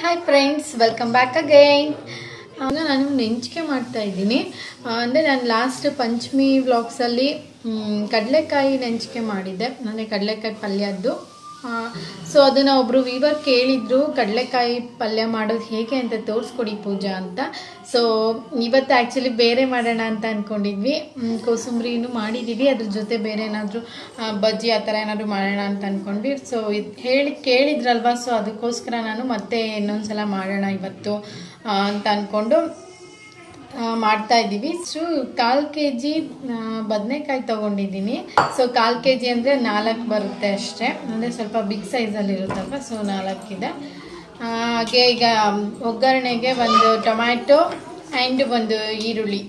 hi friends welcome back again ಆಗ ನಾನು ನೆಂಚಿಕೆ ಮಾಡ್ತಾ ಇದ್ದೀನಿ ಅಂದರೆ ನಾನು ಲಾಸ್ಟ್ ಪಂಚಮಿ ವ್ಲಾಗ್ಸಲ್ಲಿ ಕಡಲೆಕಾಯಿ ನೆಂಚಿಕೆ ಮಾಡಿದ್ದೆ ಅಂದರೆ ಕಡಲೆಕಾಯಿ ಪಲ್ಯದ್ದು ಸೊ ಅದನ್ನು ಒಬ್ಬರು ವೀವರ್ ಕೇಳಿದ್ರು ಕಡಲೆಕಾಯಿ ಪಲ್ಯ ಮಾಡೋದು ಹೇಗೆ ಅಂತ ತೋರಿಸ್ಕೊಡಿ ಪೂಜಾ ಅಂತ ಸೊ ಇವತ್ತು ಆ್ಯಕ್ಚುಲಿ ಬೇರೆ ಮಾಡೋಣ ಅಂತ ಅಂದ್ಕೊಂಡಿದ್ವಿ ಮ್, ಕೋಸಂಬರಿನೂ ಮಾಡಿದ್ದೀವಿ ಅದ್ರ ಜೊತೆ ಬೇರೆ ಏನಾದರೂ ಬಜ್ಜಿ ಆ ಥರ ಏನಾದರೂ ಮಾಡೋಣ ಅಂತ ಅಂದ್ಕೊಂಡ್ವಿ ಸೊ ಇದು ಹೇಳಿ ಕೇಳಿದ್ರಲ್ವಾ ಸೊ ಅದಕ್ಕೋಸ್ಕರ ನಾನು ಮತ್ತೆ ಇನ್ನೊಂದ್ಸಲ ಮಾಡೋಣ ಇವತ್ತು ಆ, ಅಂತ ಅಂದ್ಕೊಂಡು ಆ, ಮಾಡ್ತಾ ಇದ್ದೀವಿ ಸೊ ಕಾಲು ಕೆ ಜಿ ಬದನೆಕಾಯಿ ತೊಗೊಂಡಿದ್ದೀನಿ ಸೊ ಕಾಲು ಕೆ ಜಿ ಅಂದರೆ ನಾಲ್ಕು ಬರುತ್ತೆ ಅಷ್ಟೇ ಅಂದರೆ ಸ್ವಲ್ಪ ಬಿಗ್ ಸೈಜಲ್ಲಿ ಇರುತ್ತಲ್ವ ಸೊ ನಾಲ್ಕಿದೆ ಆ, ಹಾಗೆ ಈಗ ಒಗ್ಗರಣೆಗೆ ಒಂದು ಟೊಮ್ಯಾಟೊ ಆ್ಯಂಡ್ ಒಂದು ಈರುಳ್ಳಿ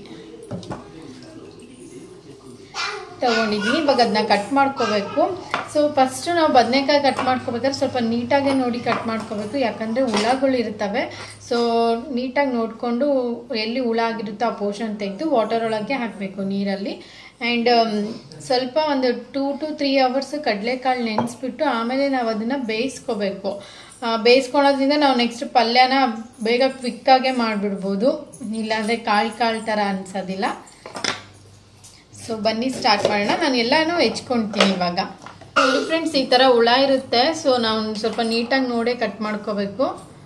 ತಗೊಂಡಿದ್ದೀನಿ ಇವಾಗ ಅದನ್ನ ಕಟ್ ಮಾಡ್ಕೋಬೇಕು ಸೊ ಫಸ್ಟು ನಾವು ಬದನೆಕಾಯಿ ಕಟ್ ಮಾಡ್ಕೋಬೇಕಾದ್ರೆ ಸ್ವಲ್ಪ ನೀಟಾಗೆ ನೋಡಿ ಕಟ್ ಮಾಡ್ಕೋಬೇಕು ಯಾಕಂದರೆ ಹುಳಗಳು ಇರ್ತವೆ ಸೊ ನೀಟಾಗಿ ನೋಡಿಕೊಂಡು ಎಲ್ಲಿ ಹುಳ ಆಗಿರುತ್ತೋ ಆ ಪೋರ್ಷನ್ ತೆಗೆದು ವಾಟರ್ ಒಳಗೆ ಹಾಕಬೇಕು ನೀರಲ್ಲಿ ಆ್ಯಂಡ್ ಸ್ವಲ್ಪ ಒಂದು ಟೂ ಟು ತ್ರೀ ಅವರ್ಸ್ ಕಡಲೆಕಾಳು ನೆನೆಸ್ಬಿಟ್ಟು ಆಮೇಲೆ ನಾವು ಅದನ್ನು ಬೇಯಿಸ್ಕೋಬೇಕು ಆ, ಬೇಯಿಸ್ಕೊಳೋದ್ರಿಂದ ನಾವು ನೆಕ್ಸ್ಟ್ ಪಲ್ಯನ ಬೇಗ ಕ್ವಿಕ್ಕಾಗೆ ಮಾಡಿಬಿಡ್ಬೋದು ಇಲ್ಲಾಂದರೆ ಕಾಳು ಕಾಳು ಥರ ಅನ್ಸೋದಿಲ್ಲ ಸೊ ಬನ್ನಿ ಸ್ಟಾರ್ಟ್ ಮಾಡೋಣ ನಾನು ಎಲ್ಲಾನು ಹೆಚ್ಕೊಳ್ತೀನಿ ಇವಾಗ ನೋಡಿ ಫ್ರೆಂಡ್ಸ್ ಈ ಥರ ಹುಳ ಇರುತ್ತೆ ಸೊ ನಾವು ಸ್ವಲ್ಪ ನೀಟಾಗಿ ನೋಡೇ ಕಟ್ ಮಾಡ್ಕೋಬೇಕು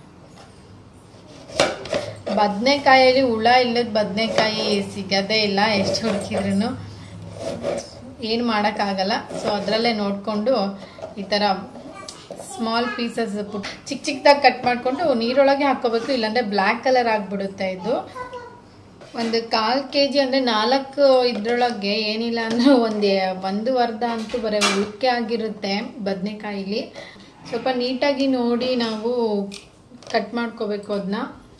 ಬದನೆಕಾಯಲ್ಲಿ ಹುಳ ಇಲ್ಲದ ಬದನೆಕಾಯಿ ಸಿಗೋದೇ ಇಲ್ಲ ಎಷ್ಟು ಹುಡುಕಿದ್ರು ಏನು ಮಾಡೋಕ್ಕಾಗಲ್ಲ ಸೊ ಅದರಲ್ಲೇ ನೋಡಿಕೊಂಡು ಈ ಥರ ಸ್ಮಾಲ್ ಪೀಸಸ್ ಪುಟ್ ಚಿಕ್ಕ ಚಿಕ್ಕದಾಗಿ ಕಟ್ ಮಾಡಿಕೊಂಡು ನೀರೊಳಗೆ ಹಾಕ್ಕೋಬೇಕು ಇಲ್ಲಾಂದರೆ ಬ್ಲ್ಯಾಕ್ ಕಲರ್ ಆಗಿಬಿಡುತ್ತೆ ಇದು ಒಂದು ಕಾಲು ಕೆ ಜಿ ಅಂದರೆ ನಾಲ್ಕು ಇದ್ರೊಳಗೆ ಏನಿಲ್ಲ ಅಂದರೆ ಒಂದು ಒಂದು ಅರ್ಧ ಅಂತೂ ಬರೀ ಉಳ್ಕೆ ಆಗಿರುತ್ತೆ ಬದನೆಕಾಯಿಲಿ ಸ್ವಲ್ಪ ನೀಟಾಗಿ ನೋಡಿ ನಾವು ಕಟ್ ಮಾಡ್ಕೋಬೇಕು ಅದನ್ನ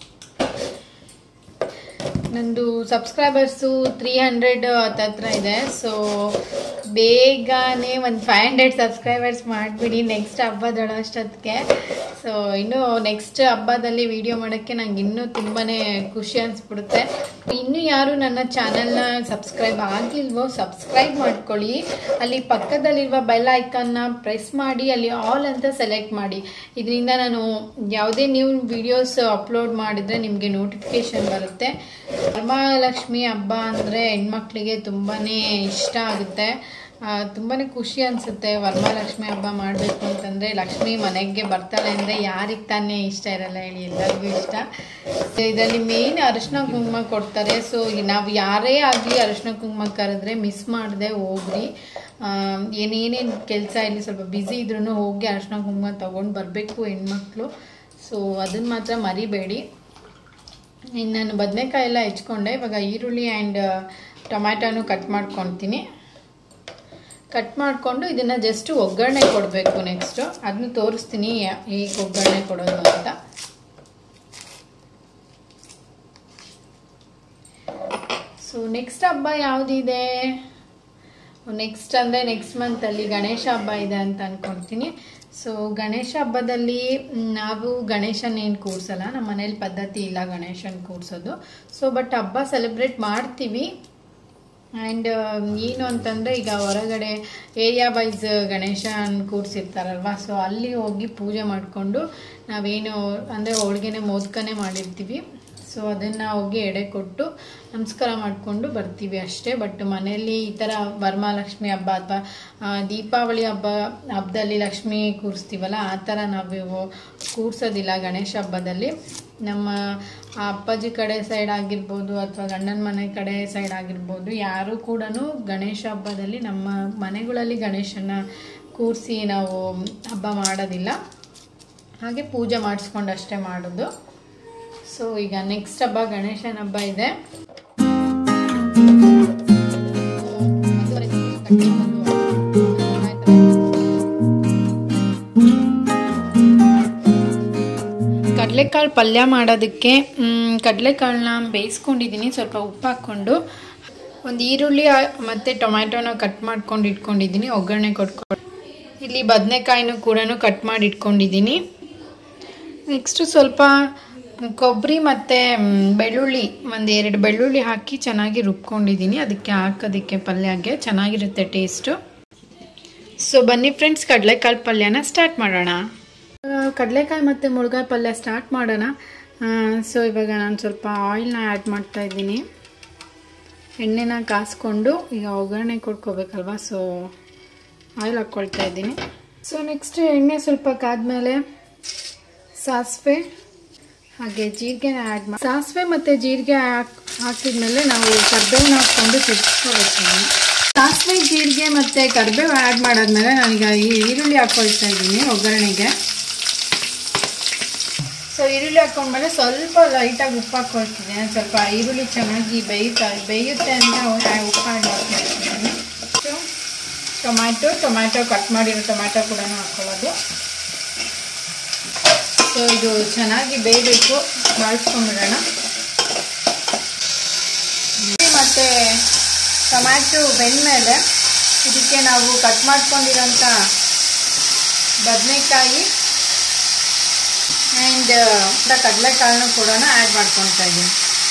ನಂದು ಸಬ್ಸ್ಕ್ರೈಬರ್ಸು ತ್ರೀ ಹಂಡ್ರೆಡ್ ಹತ್ತತ್ರ ಇದೆ ಸೊ ಬೇಗನೆ ಒಂದು ಫೈವ್ ಹಂಡ್ರೆಡ್ ಸಬ್ಸ್ಕ್ರೈಬರ್ಸ್ ಮಾಡಿಬಿಡಿ ನೆಕ್ಸ್ಟ್ ಹಬ್ಬದೊಳಷ್ಟೊತ್ತಿಗೆ ಸೊ ಇನ್ನು ನೆಕ್ಸ್ಟ್ ಹಬ್ಬದಲ್ಲಿ ವಿಡಿಯೋ ಮಾಡೋಕ್ಕೆ ನಂಗೆ ಇನ್ನೂ ತುಂಬಾ ಖುಷಿ ಅನಿಸ್ಬಿಡುತ್ತೆ ಇನ್ನೂ ಯಾರು ನನ್ನ ಚಾನಲ್ನ ಸಬ್ಸ್ಕ್ರೈಬ್ ಆಗಲಿಲ್ವೋ ಸಬ್ಸ್ಕ್ರೈಬ್ ಮಾಡ್ಕೊಳ್ಳಿ ಅಲ್ಲಿ ಪಕ್ಕದಲ್ಲಿರುವ ಬೆಲ್ ಐಕನ್ನ ಪ್ರೆಸ್ ಮಾಡಿ ಅಲ್ಲಿ ಆಲ್ ಅಂತ ಸೆಲೆಕ್ಟ್ ಮಾಡಿ ಇದರಿಂದ ನಾನು ಯಾವುದೇ ನೀವು ವಿಡಿಯೋಸ್ ಅಪ್ಲೋಡ್ ಮಾಡಿದರೆ ನಿಮಗೆ ನೋಟಿಫಿಕೇಶನ್ ಬರುತ್ತೆ ವರಮಹಾಲಕ್ಷ್ಮಿ ಹಬ್ಬ ಅಂದರೆ ಹೆಣ್ಮಕ್ಳಿಗೆ ತುಂಬಾ ಇಷ್ಟ ಆಗುತ್ತೆ ತುಂಬಾ ಖುಷಿ ಅನಿಸುತ್ತೆ ವರಮಹಾಲಕ್ಷ್ಮಿ ಹಬ್ಬ ಮಾಡಬೇಕು ಅಂತಂದರೆ ಲಕ್ಷ್ಮಿ ಮನೆಗೆ ಬರ್ತಾಳೆ ಅಂದರೆ ಯಾರಿಗೆ ತಾನೇ ಇಷ್ಟ ಇರಲ್ಲ ಹೇಳಿ ಎಲ್ಲರಿಗೂ ಇಷ್ಟ ಇದರಲ್ಲಿ ಮೇನ್ ಅರಿಶಿನ ಕುಂಕುಮ ಕೊಡ್ತಾರೆ ಸೊ ನಾವು ಯಾರೇ ಆಗಲಿ ಅರಿಶಿನ ಕುಂಕುಮ ಕರೆದ್ರೆ ಮಿಸ್ ಮಾಡದೆ ಹೋಗ್ರಿ ಆ, ಏನೇನೇನು ಕೆಲಸ ಇಲ್ಲಿ ಸ್ವಲ್ಪ ಬ್ಯುಸಿ ಇದ್ರೂ ಹೋಗಿ ಅರಿಶಿನ ಕುಂಕುಮ ತೊಗೊಂಡು ಬರಬೇಕು ಹೆಣ್ಮಕ್ಳು ಸೊ ಅದನ್ನು ಮಾತ್ರ ಮರಿಬೇಡಿ ಇನ್ನು ನಾನು ಬದನೆಕಾಯಿ ಎಲ್ಲ ಹೆಚ್ಕೊಂಡೆ ಇವಾಗ ಈರುಳ್ಳಿ ಆ್ಯಂಡ್ ಟೊಮ್ಯಾಟೋನು ಕಟ್ ಮಾಡ್ಕೊತೀನಿ ಕಟ್ ಮಾಡಿಕೊಂಡು ಇದನ್ನು ಜಸ್ಟ್ ಒಗ್ಗರಣೆ ಕೊಡಬೇಕು ನೆಕ್ಸ್ಟು ಅದನ್ನು ತೋರಿಸ್ತೀನಿ ಯಾ- ಹೇಗೆ ಒಗ್ಗರಣೆ ಕೊಡೋದು ಅಂತ ಸೊ ನೆಕ್ಸ್ಟ್ ಹಬ್ಬ ಯಾವುದಿದೆ ನೆಕ್ಸ್ಟ್ ಅಂದರೆ ನೆಕ್ಸ್ಟ್ ಮಂತಲ್ಲಿ ಗಣೇಶ ಹಬ್ಬ ಇದೆ ಅಂತ ಅಂದ್ಕೊಳ್ತೀನಿ ಸೊ ಗಣೇಶ ಹಬ್ಬದಲ್ಲಿ ಮ್, ನಾವು ಗಣೇಶನ ಏನು ಕೂರ್ಸಲ್ಲ ನಮ್ಮ ಮನೇಲಿ ಪದ್ಧತಿ ಇಲ್ಲ ಗಣೇಶನ ಕೂರ್ಸೋದು ಸೊ ಬಟ್ ಹಬ್ಬ ಸೆಲೆಬ್ರೇಟ್ ಮಾಡ್ತೀವಿ ಆ್ಯಂಡ್ ಏನು ಅಂತಂದರೆ ಈಗ ಹೊರಗಡೆ ಏರಿಯಾ ವೈಸ್ ಗಣೇಶನ ಕೂರಿಸಿರ್ತಾರಲ್ವ ಸೊ ಅಲ್ಲಿ ಹೋಗಿ ಪೂಜೆ ಮಾಡಿಕೊಂಡು ನಾವೇನು ಅಂದರೆ ಹೋಳ್ಗೆನೆ ಮೋದಕನೇ ಮಾಡಿರ್ತೀವಿ ಸೊ ಅದನ್ನು ಹೋಗಿ ಎಡೆ ಕೊಟ್ಟು ನಮಸ್ಕಾರ ಮಾಡಿಕೊಂಡು ಬರ್ತೀವಿ ಅಷ್ಟೇ ಬಟ್ ಮನೆಯಲ್ಲಿ ಈ ಥರ ವರಮಹಾಲಕ್ಷ್ಮಿ ಹಬ್ಬ ಅಥವಾ ದೀಪಾವಳಿ ಹಬ್ಬ ಹಬ್ಬದಲ್ಲಿ ಲಕ್ಷ್ಮಿ ಕೂರಿಸ್ತೀವಲ್ಲ ಆ ಥರ ನಾವು ಕೂರಿಸೋದಿಲ್ಲ ಗಣೇಶ ಹಬ್ಬದಲ್ಲಿ ನಮ್ಮ ಆ ಅಪ್ಪಾಜಿ ಕಡೆ ಸೈಡ್ ಆಗಿರ್ಬೋದು ಅಥವಾ ಗಂಡನ ಮನೆ ಕಡೆ ಸೈಡ್ ಆಗಿರ್ಬೋದು ಯಾರೂ ಕೂಡ ಗಣೇಶ ಹಬ್ಬದಲ್ಲಿ ನಮ್ಮ ಮನೆಗಳಲ್ಲಿ ಗಣೇಶನ ಕೂರಿಸಿ ನಾವು ಹಬ್ಬ ಮಾಡೋದಿಲ್ಲ ಹಾಗೆ ಪೂಜೆ ಮಾಡಿಸ್ಕೊಂಡು ಅಷ್ಟೇ ಮಾಡೋದು ಸೊ ಈಗ ನೆಕ್ಸ್ಟ್ ಹಬ್ಬ ಗಣೇಶನ ಹಬ್ಬ ಇದೆ ಕಡಲೆಕಾಳು ಪಲ್ಯ ಮಾಡೋದಕ್ಕೆ ಮ್, ಕಡಲೆಕಾಳನ್ನ ಬೇಯಿಸ್ಕೊಂಡಿದ್ದೀನಿ ಸ್ವಲ್ಪ ಉಪ್ಪು ಹಾಕ್ಕೊಂಡು ಒಂದು ಈರುಳ್ಳಿ ಆ- ಮತ್ತು ಟೊಮ್ಯಾಟೊನ ಕಟ್ ಮಾಡ್ಕೊಂಡು ಇಟ್ಕೊಂಡಿದ್ದೀನಿ ಒಗ್ಗರಣೆ ಕೊಟ್ಕೊಂಡು ಇಲ್ಲಿ ಬದನೆಕಾಯಿನೂ ಕೂಡ ಕಟ್ ಮಾಡಿ ಇಟ್ಕೊಂಡಿದ್ದೀನಿ ನೆಕ್ಸ್ಟು ಸ್ವಲ್ಪ ಕೊಬ್ಬರಿ ಮತ್ತು ಬೆಳ್ಳುಳ್ಳಿ ಒಂದು ಎರಡು ಬೆಳ್ಳುಳ್ಳಿ ಹಾಕಿ ಚೆನ್ನಾಗಿ ರುಬ್ಕೊಂಡಿದ್ದೀನಿ ಅದಕ್ಕೆ ಹಾಕೋದಕ್ಕೆ ಪಲ್ಯಗೆ ಚೆನ್ನಾಗಿರುತ್ತೆ ಟೇಸ್ಟು ಸೊ ಬನ್ನಿ ಫ್ರೆಂಡ್ಸ್ ಕಡಲೆಕಾಳು ಪಲ್ಯನ ಸ್ಟಾರ್ಟ್ ಮಾಡೋಣ ಕಡಲೆಕಾಯಿ ಮತ್ತು ಮುಳುಗಾಯಿ ಪಲ್ಯ ಸ್ಟಾರ್ಟ್ ಮಾಡೋಣ ಸೊ ಇವಾಗ ನಾನು ಸ್ವಲ್ಪ ಆಯಿಲ್ನ ಆ್ಯಡ್ ಮಾಡ್ತಾ ಇದ್ದೀನಿ ಎಣ್ಣೆನ ಕಾಸ್ಕೊಂಡು ಈಗ ಒಗ್ಗರಣೆ ಕೊಡ್ಕೋಬೇಕಲ್ವ ಸೊ ಆಯಿಲ್ ಹಾಕ್ಕೊಳ್ತಾ ಇದ್ದೀನಿ ಸೊ ನೆಕ್ಸ್ಟ್ ಎಣ್ಣೆ ಸ್ವಲ್ಪ ಕಾದ್ಮೇಲೆ ಸಾಸಿವೆ ಹಾಗೆ ಜೀರಿಗೆನ ಆ್ಯಡ್ ಮಾಡಿ ಸಾಸಿವೆ ಮತ್ತು ಜೀರಿಗೆ ಹಾಕ್ ಹಾಕಿದ್ಮೇಲೆ ನಾವು ಕರ್ಬೇವನ್ನ ಹಾಕ್ಕೊಂಡು ಸಿಡ್ಸ್ಕೋಬೇಕು ಸಾಸಿವೆ ಜೀರಿಗೆ ಮತ್ತು ಕರ್ಬೇವು ಆ್ಯಡ್ ಮಾಡಾದ್ಮೇಲೆ ನಾನೀಗ ಈ ಈರುಳ್ಳಿ ಹಾಕ್ಕೊಳ್ತಾ ಇದ್ದೀನಿ ಒಗ್ಗರಣೆಗೆ ಸೊ ಈರುಳ್ಳಿ ಹಾಕೊಂಡ್ಮೇಲೆ ಸ್ವಲ್ಪ ಲೈಟಾಗಿ ಉಪ್ಪು ಹಾಕ್ಕೊಳ್ತಿದ್ದೀನಿ ಸ್ವಲ್ಪ ಈರುಳ್ಳಿ ಚೆನ್ನಾಗಿ ಬೇಯುತ್ತಾ ಬೇಯುತ್ತೆ ಅಂತ ಉಪ್ಪು ಆ್ಯಡ್ ಮಾಡ್ಕೊಳ್ತಿದ್ದೀನಿ ಟೊಮ್ಯಾಟೊ ಟೊಮ್ಯಾಟೊ ಕಟ್ ಮಾಡಿರೋ ಟೊಮ್ಯಾಟೊ ಕೂಡ ಹಾಕ್ಕೊಳ್ಳೋದು ಸೊ ಇದು ಚೆನ್ನಾಗಿ ಬೇಯಬೇಕು ಬಾಳಿಸ್ಕೊಂಡ್ಬಿಡೋಣ ಮತ್ತು ಟೊಮ್ಯಾಟೊ ಬೆಂದಮೇಲೆ ಇದಕ್ಕೆ ನಾವು ಕಟ್ ಮಾಡ್ಕೊಂಡಿರೋಂಥ ಬದನೆಕಾಯಿ ಆ್ಯಂಡ್ ಕಡಲೆಕಾಳನ್ನು ಕೂಡ ಆ್ಯಡ್ ಮಾಡ್ಕೊತಾ ಇದ್ದೀನಿ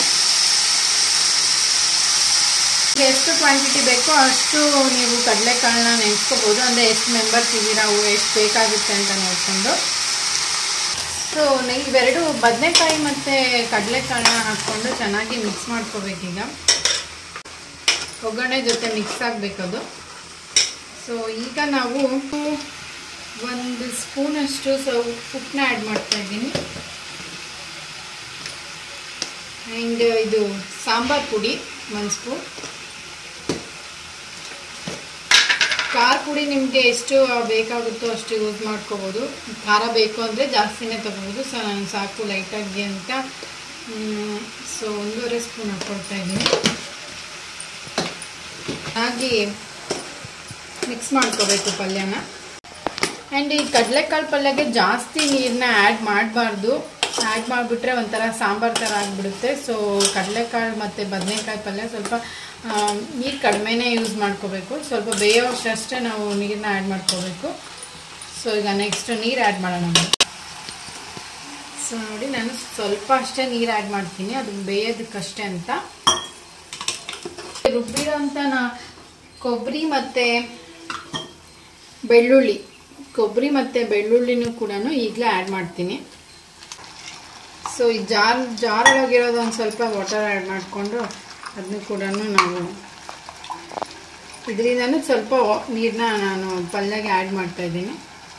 ಎಷ್ಟು ಕ್ವಾಂಟಿಟಿ ಬೇಕೋ ಅಷ್ಟು ನೀವು ಕಡಲೆಕಾಳನ್ನ ನೆನೆಸ್ಕೋಬೋದು ಅಂದರೆ ಎಷ್ಟು ಮೆಂಬರ್ಸ್ ಇದ್ದೀರಾ ಅವು ಎಷ್ಟು ಬೇಕಾಗುತ್ತೆ ಅಂತ ನೋಡಿಕೊಂಡು ಸೊ ಇವೆರಡು ಬದನೆಕಾಯಿ ಮತ್ತು ಕಡಲೆಕಾಳನ್ನ ಹಾಕ್ಕೊಂಡು ಚೆನ್ನಾಗಿ ಮಿಕ್ಸ್ ಮಾಡ್ಕೋಬೇಕೀಗ ಒಗ್ಗರಣೆ ಜೊತೆ ಮಿಕ್ಸ್ ಆಗಬೇಕದು ಸೊ ಈಗ ನಾವು ಒಂದು ಸ್ಪೂನಷ್ಟು ಸೊ ಉಪ್ಪನ್ನ ಆ್ಯಡ್ ಮಾಡ್ತಾ ಇದ್ದೀನಿ ಆ್ಯಂಡ್ ಇದು ಸಾಂಬಾರು ಪುಡಿ ಒಂದು ಸ್ಪೂನ್ ಖಾರ ಪುಡಿ ನಿಮಗೆ ಎಷ್ಟು ಬೇಕಾಗುತ್ತೋ ಅಷ್ಟು ಯೂಸ್ ಮಾಡ್ಕೋಬೋದು ಖಾರ ಬೇಕು ಅಂದರೆ ಜಾಸ್ತಿನೇ ತೊಗೋಬೋದು ಸೊ ನಾನು ಸಾಕು ಲೈಟಾಗಿ ಅಂತ ಸೊ ಒಂದೂವರೆ ಸ್ಪೂನ್ ಹಾಕ್ಕೊಳ್ತಾ ಇದ್ದೀನಿ ಹಾಗೆ ಮಿಕ್ಸ್ ಮಾಡ್ಕೋಬೇಕು ಪಲ್ಯನ ಆ್ಯಂಡ್ ಈ ಕಡಲೆಕಾಳು ಪಲ್ಯಗೆ ಜಾಸ್ತಿ ನೀರನ್ನ ಆ್ಯಡ್ ಮಾಡಬಾರ್ದು ಆ್ಯಡ್ ಮಾಡಿಬಿಟ್ರೆ ಒಂಥರ ಸಾಂಬಾರು ಥರ ಆಗಿಬಿಡುತ್ತೆ ಸೊ ಕಡಲೆಕಾಳು ಮತ್ತು ಬದನೆಕಾಯಿ ಪಲ್ಯ ಸ್ವಲ್ಪ ನೀರು ಕಡಿಮೆನೇ ಯೂಸ್ ಮಾಡ್ಕೋಬೇಕು ಸ್ವಲ್ಪ ಬೇಯೋಷ್ಟಷ್ಟೇ ನಾವು ನೀರನ್ನ ಆ್ಯಡ್ ಮಾಡ್ಕೋಬೇಕು ಸೊ ಈಗ ನೆಕ್ಸ್ಟ್ ನೀರು ಆ್ಯಡ್ ಮಾಡೋಣ ಸೊ ನೋಡಿ ನಾನು ಸ್ವಲ್ಪ ಅಷ್ಟೇ ನೀರು ಆ್ಯಡ್ ಮಾಡ್ತೀನಿ ಅದು ಬೇಯೋದಕ್ಕಷ್ಟೇ ಅಂತ ರುಬ್ಬಿರೋ ಅಂತ ನಾ ಕೊಬ್ಬರಿ ಮತ್ತು ಬೆಳ್ಳುಳ್ಳಿ ಕೊಬ್ಬರಿ ಮತ್ತು ಬೆಳ್ಳುಳ್ಳಿನೂ ಕೂಡ ಈಗಲೇ ಆ್ಯಡ್ ಮಾಡ್ತೀನಿ ಸೊ ಈ ಜಾರ್ ಜಾರೊಳಗಿರೋದು ಒಂದು ಸ್ವಲ್ಪ ವಾಟರ್ ಆ್ಯಡ್ ಮಾಡಿಕೊಂಡು ಅದನ್ನು ಕೂಡ ನಾವು ಇದರಿಂದನೂ ಸ್ವಲ್ಪ ನೀರನ್ನ ನಾನು ಪಲ್ಯಗೆ ಆ್ಯಡ್ ಮಾಡ್ತಾ ಇದ್ದೀನಿ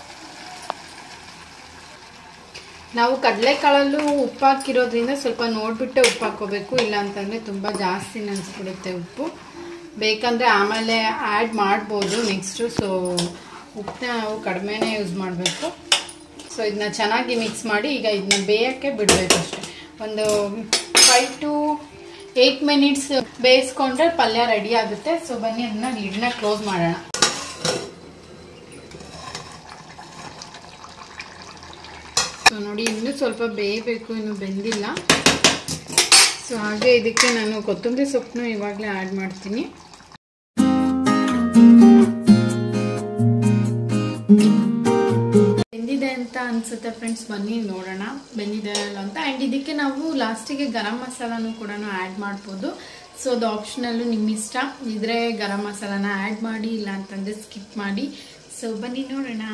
ನಾವು ಕಡಲೆಕಾಳಲ್ಲೂ ಉಪ್ಪು ಹಾಕಿರೋದ್ರಿಂದ ಸ್ವಲ್ಪ ನೋಡಿಬಿಟ್ಟೆ ಉಪ್ಪು ಹಾಕ್ಕೋಬೇಕು ಇಲ್ಲ ಅಂತಂದರೆ ತುಂಬ ಜಾಸ್ತಿ ನೆನೆಸ್ಬಿಡುತ್ತೆ ಉಪ್ಪು ಬೇಕಂದರೆ ಆಮೇಲೆ ಆ್ಯಡ್ ಮಾಡ್ಬೋದು ನೆಕ್ಸ್ಟು ಸೊ ಉಪ್ಪನ್ನ ನಾವು ಕಡಿಮೆನೇ ಯೂಸ್ ಮಾಡಬೇಕು ಸೊ ಇದನ್ನ ಚೆನ್ನಾಗಿ ಮಿಕ್ಸ್ ಮಾಡಿ ಈಗ ಇದನ್ನ ಬೇಯೋಕ್ಕೆ ಬಿಡಬೇಕು ಅಷ್ಟೆ ಒಂದು ಫೈವ್ ಟು ಏಯ್ಟ್ ಮಿನಿಟ್ಸ್ ಬೇಯಿಸ್ಕೊಂಡ್ರೆ ಪಲ್ಯ ರೆಡಿ ಆಗುತ್ತೆ ಸೊ ಬನ್ನಿ ಅದನ್ನ ಲಿಡ್ನ ಕ್ಲೋಸ್ ಮಾಡೋಣ ಸೊ ನೋಡಿ ಇನ್ನೂ ಸ್ವಲ್ಪ ಬೇಯಬೇಕು ಇನ್ನು ಬೆಂದಿಲ್ಲ ಸೊ ಹಾಗೆ ಇದಕ್ಕೆ ನಾನು ಕೊತ್ತಂಬರಿ ಸೊಪ್ಪನ್ನು ಇವಾಗಲೇ ಆ್ಯಡ್ ಮಾಡ್ತೀನಿ ಬೆಂದಿದೆ ಅಂತ ಅನ್ಸುತ್ತೆ ಫ್ರೆಂಡ್ಸ್ ಬನ್ನಿ ನೋಡೋಣ ಬೆಂದಿದೆ ಅಲ್ಲ ಅಂತ ಆ್ಯಂಡ್ ಇದಕ್ಕೆ ನಾವು ಲಾಸ್ಟಿಗೆ ಗರಂ ಮಸಾಲಾನು ಕೂಡ ಆ್ಯಡ್ ಮಾಡ್ಬೋದು ಸೊ ಅದು ಆಪ್ಷನಲ್ಲು ನಿಮ್ಮ ಇಷ್ಟ ಇದ್ರೆ ಗರಂ ಮಸಾಲಾನ ಆ್ಯಡ್ ಮಾಡಿ ಇಲ್ಲ ಅಂತಂದರೆ ಸ್ಕಿಪ್ ಮಾಡಿ ಸೊ ಬನ್ನಿ ನೋಡೋಣ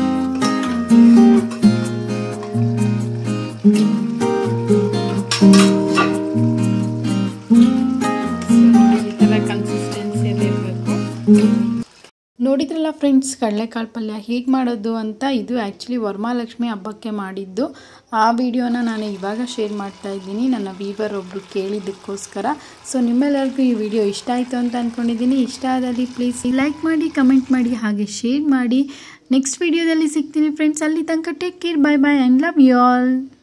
ಈ ಥರ ಕನ್ಸಿಸ್ಟೆನ್ಸಿಯಲ್ಲಿ ಇರಬೇಕು ನೋಡಿದ್ರಲ್ಲ ಫ್ರೆಂಡ್ಸ್ ಕಡಲೆಕಾಳು ಪಲ್ಯ ಹೇಗೆ ಮಾಡೋದು ಅಂತ ಇದು ಆ್ಯಕ್ಚುಲಿ ವರಮಹಾಲಕ್ಷ್ಮಿ ಹಬ್ಬಕ್ಕೆ ಮಾಡಿದ್ದು ಆ ವಿಡಿಯೋನ ನಾನು ಇವಾಗ ಶೇರ್ ಮಾಡ್ತಾ ಇದ್ದೀನಿ ನನ್ನ ವೀವರ್ ಒಬ್ಬರು ಕೇಳಿದ್ದಕ್ಕೋಸ್ಕರ ಸೊ ನಿಮ್ಮೆಲ್ಲರಿಗೂ ಈ ವಿಡಿಯೋ ಇಷ್ಟ ಆಯಿತು ಅಂತ ಅಂದ್ಕೊಂಡಿದ್ದೀನಿ ಇಷ್ಟ ಆದಲ್ಲಿ ಪ್ಲೀಸ್ ಲೈಕ್ ಮಾಡಿ ಕಮೆಂಟ್ ಮಾಡಿ ಹಾಗೆ ಶೇರ್ ಮಾಡಿ ನೆಕ್ಸ್ಟ್ ವಿಡಿಯೋದಲ್ಲಿ ಸಿಗ್ತೀನಿ ಫ್ರೆಂಡ್ಸ್ ಅಲ್ಲಿ ತನಕ take care bye bye and love you all